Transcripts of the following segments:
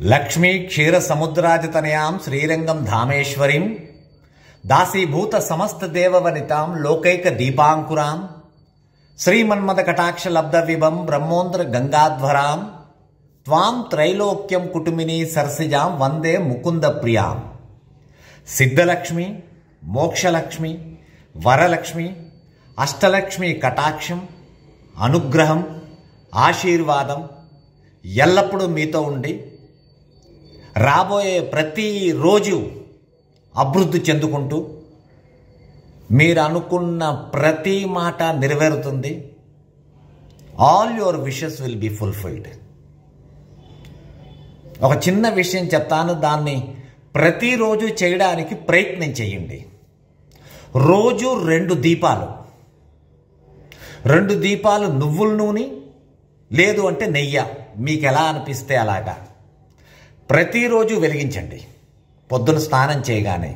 లక్ష్మీ క్షీర సముద్రాజితనయాం శ్రీరంగం ధామేశ్వరీం దాసీభూత సమస్త దేవవనితాం లోకైక దీపాంకురాం శ్రీమన్మద కటాక్ష లబ్ధ విభం బ్రహ్మోంద్ర గంగాధ్వరాం త్వాం త్రైలోక్యం కుటుమిని సరసిజాం వందే ముకుంద ప్రియాం సిద్ధలక్ష్మి మోక్షలక్ష్మి వరలక్ష్మి అష్టలక్ష్మి కటాక్షం అనుగ్రహం ఆశీర్వాదం ఎల్లప్పుడూ మీతో ఉండి రాబోయే ప్రతి రోజు అభివృద్ధి చెందుకుంటూ మీరు అనుకున్న ప్రతి మాట నెరవేరుతుంది all your wishes will be fulfilled ఒక చిన్న విషయం చెప్తాను దాన్ని ప్రతిరోజు చేయడానికి ప్రయత్నం చేయండి రోజు రెండు దీపాలు రెండు దీపాలు నువ్వుల నూనె లేదు అంటే నెయ్యి మీకు ఎలా అనిపిస్తే అలాగా ప్రతిరోజు వెలిగించండి పొద్దున స్నానం చేయగానే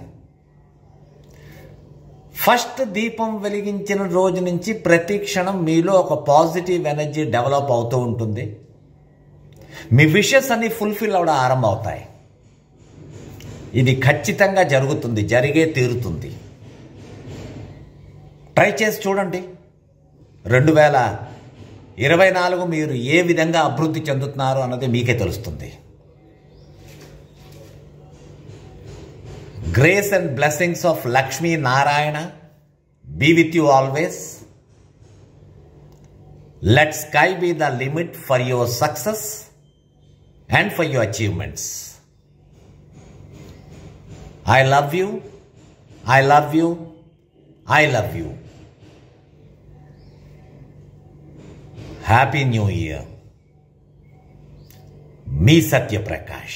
ఫస్ట్ దీపం వెలిగించిన రోజు నుంచి ప్రతి క్షణం మీలో ఒక పాజిటివ్ ఎనర్జీ డెవలప్ అవుతూ ఉంటుంది మీ విషెస్ అన్ని ఫుల్ఫిల్ అవడం ఆరంభం అవుతాయి ఇది ఖచ్చితంగా జరుగుతుంది జరిగే తీరుతుంది ట్రై చేసి చూడండి రెండు వేల ఇరవై నాలుగు మీరు ఏ విధంగా అభివృద్ధి చెందుతున్నారు అన్నది మీకే తెలుస్తుంది grace and blessings of Lakshmi Narayana be with you always let sky be the limit for your success and for your achievements I love you I love you I love you happy new year మీ Satyaprakash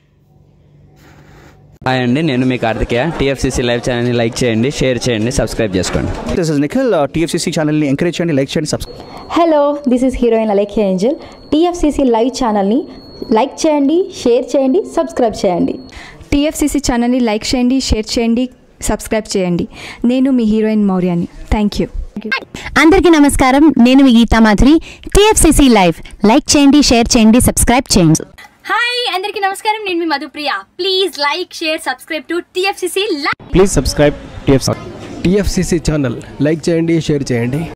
hi అండి నేను మీ Karthikeya TFCC live ఛానల్ని like చేయండి share చేయండి subscribe చేసుకోండి this is Nikhil TFCC ఛానల్ని encourage చేయండి లైక్ చేయండి subscribe hello this is heroine Alekhya Angel TFCC live ఛానల్ని లైక్ చేయండి షేర్ చేయండి సబ్స్క్రైబ్ చేయండి టీఎఫ్సీసీ ఛానల్ని లైక్ చేయండి షేర్ చేయండి సబ్స్క్రైబ్ చేయండి నేను మీ హీరోయిన్ మౌర్యాని థ్యాంక్ యూ అందరికీ నమస్కారం నేను మీ Geetha Madhuri TFCC live like చేయండి షేర్ చేయండి సబ్స్క్రైబ్ చేయండి హాయ్ అందరికీ నమస్కారం నేను మీ Madhupriya please like share subscribe to TFCC please subscribe TFC TFCC channel like చేయండి షేర్ చేయండి